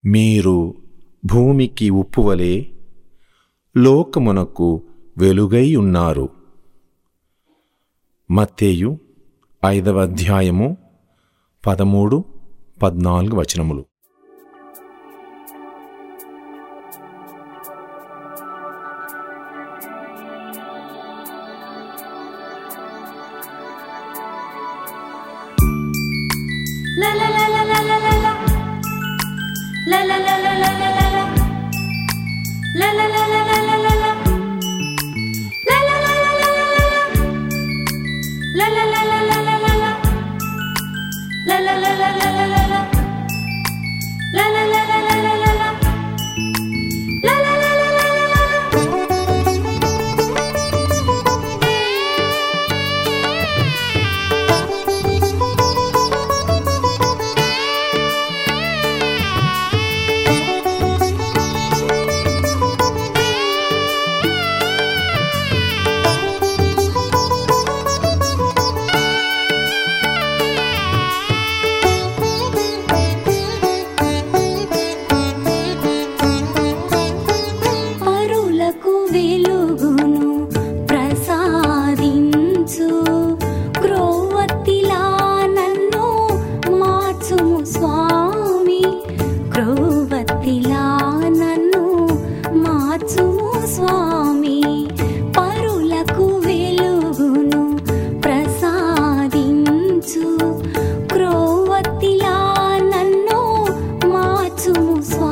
మీరు భూమికి ఉప్పువలే లోకమునకు వెలుగై ఉన్నారు మత్తేయు ఐదవ అధ్యాయము పదమూడు పద్నాలుగు వచనములు La la la la la la la la. La la la la la la la la. La la la la la la la la. La la la la la la la la. La la la la la la la la. La la la la la la la la. La la la la la la la la. La la la la la la la la. పరులకు వెలుగును ప్రసాదించు క్రోవతిలా నన్ను మార్చుము స్వామి క్రోవతిలా నన్ను మార్చుము స్వామి పరులకు వెలుగును ప్రసాదించు క్రోవతిలా నన్ను మార్చుము స్వామి